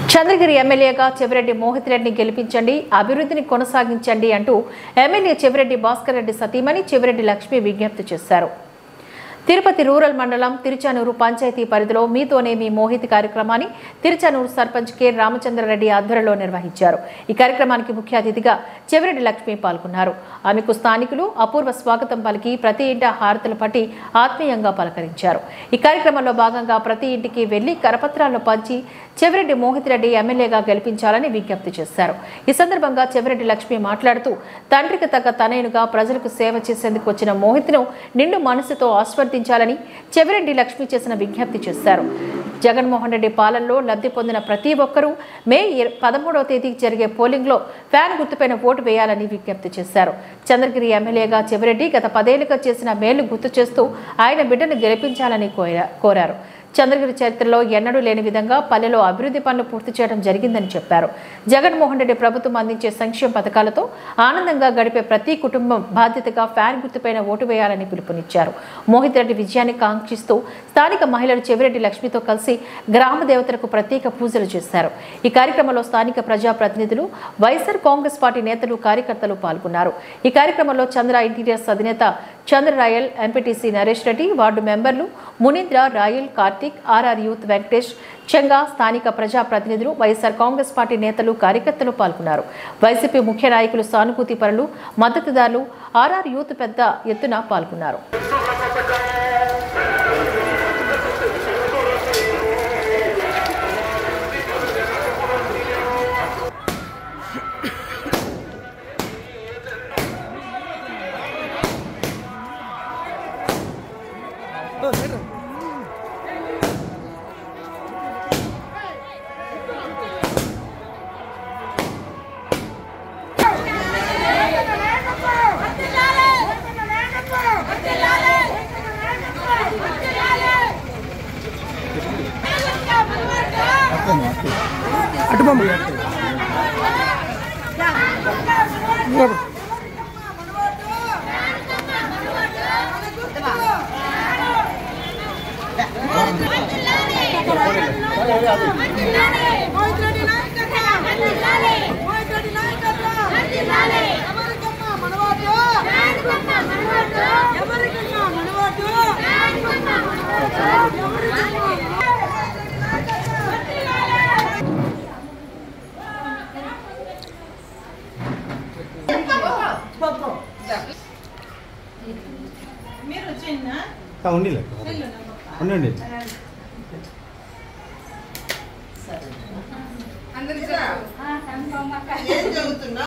చంద్రగిరి ఎమ్మెల్యేగా చెవిరెడ్డి మోహిత్ రెడ్డిని గెలిపించండి అభివృద్ధిని కొనసాగించండి అంటూ ఎమ్మెల్యే చెవిరెడ్డి భాస్కర్ రెడ్డి సతీమణి చెవిరెడ్డి లక్ష్మి విజ్ఞప్తి చేశారు తిరుపతి రూరల్ మండలం తిరుచానూరు పంచాయతీ పరిధిలో మీతోనే మీ మోహిత్ కార్యక్రమాన్ని తిరుచానూరు సర్పంచ్ కె రామచంద్రారెడ్డి ఆధ్వర్యంలో నిర్వహించారు ఈ కార్యక్రమానికి ముఖ్య అతిథిగా చెవిరెడ్డి లక్ష్మి పాల్గొన్నారు ఆమెకు స్థానికులు అపూర్వ స్వాగతం పలికి ప్రతి ఇంట హారతులు పట్టి ఆత్మీయంగా పలకరించారు ఈ కార్యక్రమంలో భాగంగా ప్రతి ఇంటికి వెళ్లి కరపత్రాలను పంచి చెవిరెడ్డి మోహిత్ రెడ్డి ఎమ్మెల్యేగా గెలిపించాలని విజ్ఞప్తి చేశారు ఈ సందర్భంగా చెవిరెడ్డి లక్ష్మి మాట్లాడుతూ తండ్రికి తగ్గ తనయునుగా ప్రజలకు సేవ చేసేందుకు వచ్చిన మోహిత్ను నిండు మనసుతో ఆస్వర్దించాలని చెవిరెడ్డి లక్ష్మి చేసిన విజ్ఞప్తి చేశారు జగన్మోహన్ రెడ్డి పాలనలో లబ్ధి పొందిన ప్రతి ఒక్కరూ మే ఇర- పదమూడవ తేదీకి జరిగే పోలింగ్లో ఫ్యాన్ గుర్తుపైన ఓటు వేయాలని విజ్ఞప్తి చేశారు చంద్రగిరి ఎమ్మెల్యేగా చెవిరెడ్డి గత పదేళ్లుగా చేసిన మేలు గుర్తు చేస్తూ ఆయన బిడ్డను గెలిపించాలని కోరా- కోరారు చంద్రగిరి చరిత్రలో ఎన్నడూ లేని విధంగా పల్లెలో అభివృద్ధి పనులు పూర్తి చేయడం జరిగిందని చెప్పారు జగన్మోహన్ రెడ్డి ప్రభుత్వం అందించే సంక్షేమ పథకాలతో ఆనందంగా గడిపే ప్రతి కుటుంబం బాధ్యతగా ఫ్యాన్ గుర్తుపైన ఓటు వేయాలని పిలుపునిచ్చారు మోహిత్ రెడ్డి విజయాన్ని కాంక్షిస్తూ స్థానిక మహిళలు చెవిరెడ్డి లక్ష్మితో కలిసి గ్రామ దేవతలకు ప్రత్యేక పూజలు చేశారు ఈ కార్యక్రమంలో స్థానిక ప్రజాప్రతినిధులు వైఎస్ఆర్ కాంగ్రెస్ పార్టీ నేతలు కార్యకర్తలు పాల్గొన్నారు ఈ కార్యక్రమంలో చంద్ర ఇంటీరియర్స్ అధినేత చంద్ర రాయల్ ఎంపీటీసీ నరేష్ రెడ్డి వార్డు మెంబర్లు మునీంద్ర రాయల్ కార్తిక్ ఆర్ఆర్ యూత్ వెంకటేష్ చెంగా స్థానిక ప్రజాప్రతినిధులు వైఎస్ఆర్ కాంగ్రెస్ పార్టీ నేతలు కార్యకర్తలు పాల్గొన్నారు వైసీపీ ముఖ్య నాయకులు సానుభూతి పరులు మద్దతుదారులు ఆర్ఆర్ యూత్ పెద్ద ఎత్తున పాల్గొన్నారు అటు బొమ్మ మీరు వచ్చిందా ఉండి ఉండండి అందరికీ ఏం చదువుతున్నా